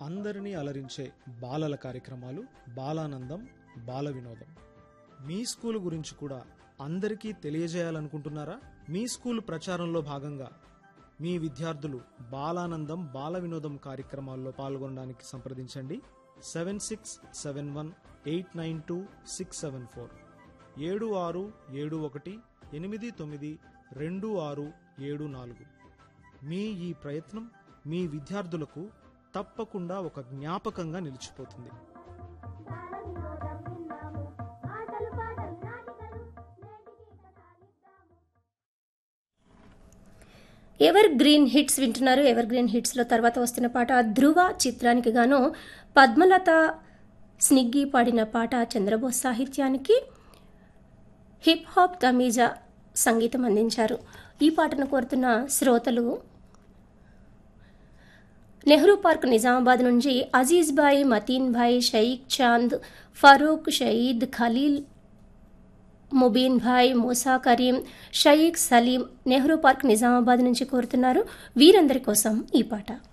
అందరినీ అలరించే బాలల కార్యక్రమాలు బాలానందం బాల వినోదం మీ స్కూల్ గురించి కూడా అందరికీ తెలియజేయాలనుకుంటున్నారా మీ స్కూల్ ప్రచారంలో భాగంగా మీ విద్యార్థులు బాలానందం బాల వినోదం కార్యక్రమాల్లో పాల్గొనడానికి సంప్రదించండి seven six seven one eight nine two six seven four ఏడు ఆరు ఏడు ఒకటి ఎనిమిది తొమ్మిది రెండు ఆరు ఏడు నాలుగు మీ ఈ ప్రయత్నం మీ విద్యార్థులకు తప్పకుండా ఒక జ్ఞాపకంగా నిలిచిపోతుంది బాలవినోదం విన్నాము ఆటలు పాటలు నాటికలు నేటికి కథాలిద్దాము ఎవర్ గ్రీన్ హిట్స్ వింటున్నారు ఎవర్ గ్రీన్ హిట్స్లో తర్వాత వస్తున్న పాట ధృవ చిత్రానికి గాను పద్మలత స్నిగ్గి పాడిన పాట చంద్రబోస్ సాహిత్యానికి హిప్ హాప్ తమీజా సంగీతం అందించారు ఈ పాటను కోరుతున్న శ్రోతలు నెహ్రూ పార్క్ నిజామాబాద్ నుంచి అజీజ్ భాయ్ మతీన్ భాయ్ షయీక్ చాంద్ ఫరూక్ షయీద్ ఖలీల్ ముబీన్ భాయ్ మూసా కరీం షయీక్ సలీం నెహ్రూ పార్క్ నిజామాబాద్ నుంచి కోరుతున్నారు వీరందరి కోసం ఈ పాట